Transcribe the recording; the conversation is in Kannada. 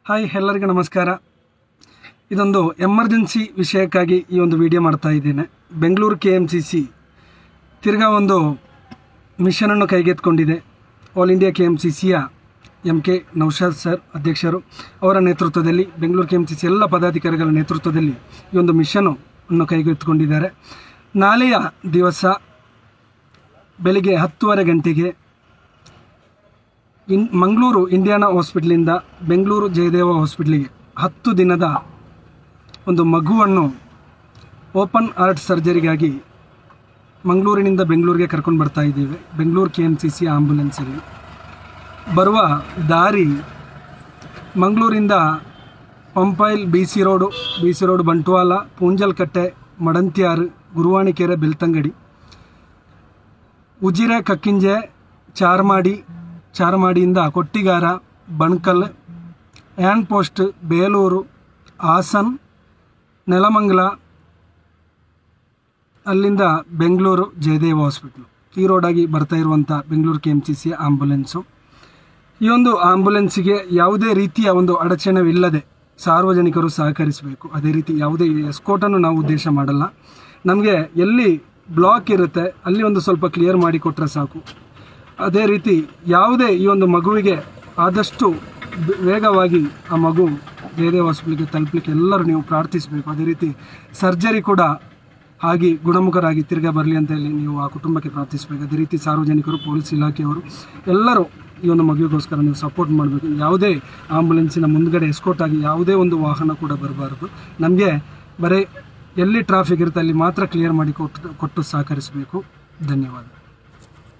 ಹಾಯ್ ಎಲ್ಲರಿಗೂ ನಮಸ್ಕಾರ ಇದೊಂದು ಎಮರ್ಜೆನ್ಸಿ ವಿಷಯಕ್ಕಾಗಿ ಈ ಒಂದು ವಿಡಿಯೋ ಮಾಡ್ತಾ ಇದ್ದೇನೆ Bengaluru K M C C ತಿರ್ಗಾ ಒಂದು ಮಿಷನನ್ನು ಕೈಗೆತ್ತಿಕೊಂಡಿದೆ all India K M C C M K Naushad sir ಅಧ್ಯಕ್ಷರು ಅವರ ನೇತೃತ್ವದಲ್ಲಿ Bengaluru K M C C ಎಲ್ಲ ಪದಾಧಿಕಾರಿಗಳ ನೇತೃತ್ವದಲ್ಲಿ ಈ ಒಂದು ಮಿಷನ್ನು ಅನ್ನು ಕೈಗೆತ್ತಿಕೊಂಡಿದ್ದಾರೆ ನಾಳೆಯ ದಿವಸ ಬೆಳಿಗ್ಗೆ ಹತ್ತುವರೆ ಗಂಟೆಗೆ ಇನ್ ಮಂಗಳೂರು ಇಂಡಿಯಾನಾ ಹಾಸ್ಪಿಟ್ಲಿಂದ ಬೆಂಗಳೂರು ಜಯದೇವ ಹಾಸ್ಪಿಟ್ಲಿಗೆ ಹತ್ತು ದಿನದ ಒಂದು ಮಗುವನ್ನು ಓಪನ್ ಹಾರ್ಟ್ ಸರ್ಜರಿಗಾಗಿ ಮಂಗಳೂರಿನಿಂದ ಬೆಂಗಳೂರಿಗೆ ಕರ್ಕೊಂಡು ಬರ್ತಾ ಇದ್ದೀವಿ Bengaluru K M C C ಆಂಬುಲೆನ್ಸಲ್ಲಿ ಬರುವ ದಾರಿ ಮಂಗಳೂರಿಂದ Pumpwell B C road B C road Bantwal Poonjalkatte Madantyar Guruvayanakere Belthangady Ujire Kakkinje Charmadi ಚಾರ್ಮಾಡಿಯಿಂದ ಕೊಟ್ಟಿಗಾರ ಬಣ್ಕಲ್ ಆ್ಯನ್ ಪೋಸ್ಟ್ ಬೇಲೂರು ಹಾಸನ್ ನೆಲಮಂಗಲ ಅಲ್ಲಿಂದ ಬೆಂಗಳೂರು ಜಯದೇವ ಹಾಸ್ಪಿಟ್ಲು ಈ ರೋಡಾಗಿ ಬರ್ತಾ ಇರುವಂಥ Bengaluru K M C C ambulance ಈ ಒಂದು ಆಂಬುಲೆನ್ಸಿಗೆ ಯಾವುದೇ ರೀತಿಯ ಒಂದು ಅಡಚಣೆವಿಲ್ಲದೆ ಸಾರ್ವಜನಿಕರು ಸಹಕರಿಸಬೇಕು ಅದೇ ರೀತಿ ಯಾವುದೇ ಎಸ್ಕೋಟನ್ನು ನಾವು ಉದ್ದೇಶ ಮಾಡಲ್ಲ ನಮಗೆ ಎಲ್ಲಿ ಬ್ಲಾಕ್ ಇರುತ್ತೆ ಅಲ್ಲಿ ಒಂದು ಸ್ವಲ್ಪ ಕ್ಲಿಯರ್ ಮಾಡಿ ಕೊಟ್ಟರೆ ಸಾಕು ಅದೇ ರೀತಿ ಯಾವುದೇ ಈ ಒಂದು ಮಗುವಿಗೆ ಆದಷ್ಟು ಬೆ- ವೇಗವಾಗಿ ಆ ಮಗು ಜಯದೇವ ಹಾಸ್ಪಿಟ್ಲಿಗೆ ತಲುಪಲಿಕ್ಕೆ ಎಲ್ಲರೂ ನೀವು ಪ್ರಾರ್ಥಿಸಬೇಕು ಅದೇ ರೀತಿ ಸರ್ಜರಿ ಕೂಡ ಆಗಿ ಗುಣಮುಖರಾಗಿ ತಿರ್ಗಾ ಬರಲಿ ಅಂತ ಹೇಳಿ ನೀವು ಆ ಕುಟುಂಬಕ್ಕೆ ಪ್ರಾರ್ಥಿಸಬೇಕು ಅದೇ ರೀತಿ ಸಾರ್ವಜನಿಕರು ಪೊಲೀಸ್ ಇಲಾಖೆಯವರು ಎಲ್ಲರೂ ಈ ಒಂದು ಮಗುವಿಗೋಸ್ಕರ ನೀವು ಸಪೋರ್ಟ್ ಮಾಡಬೇಕು ಯಾವುದೇ ಆಂಬುಲೆನ್ಸಿನ ಮುಂದ್ಗಡೆ ಎಸ್ಕೋಟ್ ಆಗಿ ಯಾವುದೇ ಒಂದು ವಾಹನ ಕೂಡ ಬರಬಾರ್ದು ನಮಗೆ ಬರೀ ಎಲ್ಲಿ ಟ್ರಾಫಿಕ್ ಇರುತ್ತೆ ಅಲ್ಲಿ ಮಾತ್ರ ಕ್ಲಿಯರ್ ಮಾಡಿ ಕೊಟ್ಟು ಕೊಟ್ಟು ಸಹಕರಿಸಬೇಕು ಧನ್ಯವಾದ